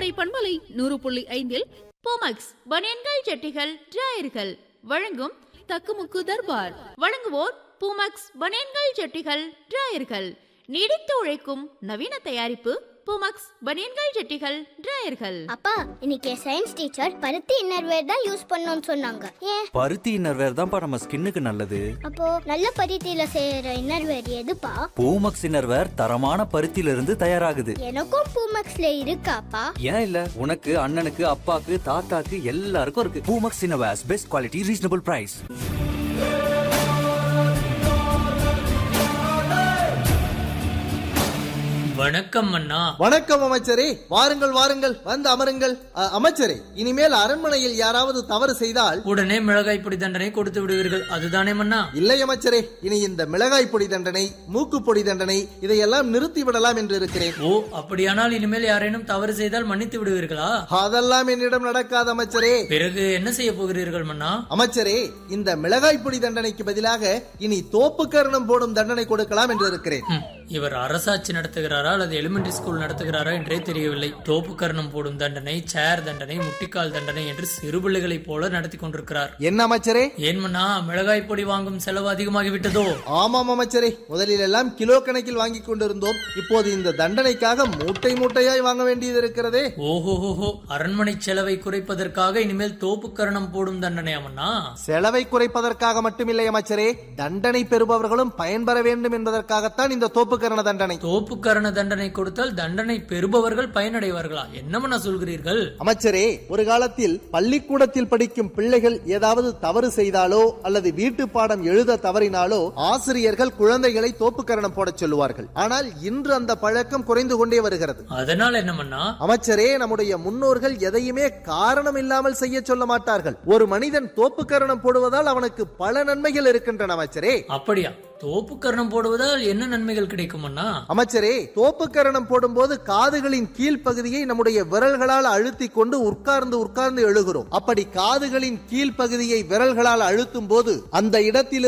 கோடை பண்பலை நூறு புள்ளி ஐந்தில் போமக்ஸ் பனியன்கள் ஜட்டிகள் டிராயர்கள் வழங்கும் தக்குமுக்கு தர்பார் வழங்குவோர் பூமக்ஸ் பனியன்கள் ஜட்டிகள் டிராயர்கள் நீடித்து உழைக்கும் நவீன தயாரிப்பு பூமக்ஸ் பனியன்கள் ஜட்டிகள் டிராயர்கள் அப்பா இன்னைக்கு சயின்ஸ் டீச்சர் பருத்தி இன்னர்வேர் தான் யூஸ் பண்ணணும்னு சொன்னாங்க ஏன் பருத்தி இன்னர்வேர் தான்ப்பா நம்ம ஸ்கின்னுக்கு நல்லது அப்போ நல்ல பருத்தியில செய்யற இன்னர்வேர் எதுப்பா பூமக்ஸ் இன்னர்வேர் தரமான பருத்தியில இருந்து தயாராகுது எனக்கும் பூமக்ஸ்ல இருக்காப்பா ஏன் இல்ல உனக்கு அண்ணனுக்கு அப்பாக்கு தாத்தாக்கு எல்லாருக்கும் இருக்கு Poomex innerwears best quality reasonable price வணக்கம் அண்ணா வணக்கம் அமைச்சரே வாருங்கள் வாருங்கள் வந்து அமருங்கள் அ, அமைச்சரே இனிமேல் அரண்மனையில் யாராவது தவறு செய்தால் உடனே மிளகாய் பொடி தண்டனை கொடுத்து விடுவீர்கள் அதுதானே மன்னா இல்லை அமைச்சரே இனி இந்த மிளகாய் பொடி தண்டனை மூக்கு பொடி தண்டனை இதையெல்லாம் நிறுத்தி விடலாம் என்று இருக்கிறேன் ஓ அப்படியானால் இனிமேல் யாரேனும் தவறு செய்தால் மன்னித்து விடுவீர்களா அதெல்லாம் என்னிடம் நடக்காத அமைச்சரே பிறகு என்ன செய்ய போகிறீர்கள் மன்னா அமைச்சரே இந்த மிளகாய் பொடி தண்டனைக்கு பதிலாக இனி தோப்பு கரணம் போடும் தண்டனை கொடுக்கலாம் என்று இருக்கிறேன் ஹம், இவர் அரசாட்சி நடத்துகிறாரா அல்லது எலிமெண்டரி ஸ்கூல் நடத்துகிறாரா என்றே தெரியவில்லை தோப்பு கர்ணம் போடும் தண்டனை சேர் தண்டனை முட்டிக்கால் தண்டனை என்று சிறு பிள்ளைகளைப் போல நடத்தி கொண்டிருக்கிறார் என்ன அமைச்சரே ஏன் மன்னா மிளகாய் பொடி வாங்கும் செலவு அதிகமாகிவிட்டதோ ஆமாம் அமைச்சரே முதலில் எல்லாம் கிலோ கணக்கில் வாங்கி கொண்டிருந்தோம் இப்போது இந்த தண்டனைக்காக மூட்டை மூட்டையாய் வாங்க வேண்டியது இருக்கிறதே ஓஹோஹோஹோ அரண்மனை செலவை குறைப்பதற்காக இனிமேல் தோப்பு கர்ணம் போடும் தண்டனையா மன்னா செலவை குறைப்பதற்காக மட்டுமில்லை அமைச்சரே தண்டனை பெறுபவர்களும் பயன்பெற வேண்டும் என்பதற்காகத்தான் இந்த தோப்புக்கரண தண்டனை தோப்பு கரண தண்டனை கொடுத்தால் தண்டனை பெறுபவர்கள் பயனடைவார்களா என்ன மன்னா சொல்கிறீர்கள் அமைச்சரே ஒரு காலத்தில் பள்ளிக்கூடத்தில் படிக்கும் பிள்ளைகள் ஏதாவது தவறு செய்தாலோ அல்லது வீட்டு பாடம் எழுத தவறினாலோ ஆசிரியர்கள் குழந்தைகளை தோப்புக்கரணம் போடச் சொல்லுவார்கள் ஆனால் இன்று அந்த பழக்கம் குறைந்து கொண்டே வருகிறது அதனால் என்ன மன்னா அமைச்சரே நம்முடைய முன்னோர்கள் எதையுமே காரணம் இல்லாமல் செய்ய சொல்ல மாட்டார்கள் ஒரு மனிதன் தோப்புக்கரணம் போடுவதால் அவனுக்கு பல நன்மைகள் இருக்கின்றன அமைச்சரே அப்படியா தோப்பு கரணம் போடுவதால் என்ன நன்மைகள் கிடைக்கும் அண்ணா அமைச்சரே தோப்புக்கரணம் போடும்போது காதுகளின் கீழ்ப்பகுதியை நம்முடைய விரல்களால் அழுத்தி கொண்டு உட்கார்ந்து உட்கார்ந்து எழுகிறோம் அப்படி காதுகளின் கீழ்ப்பகுதியை விரல்களால் அழுத்தும் போது அந்த இடத்தில்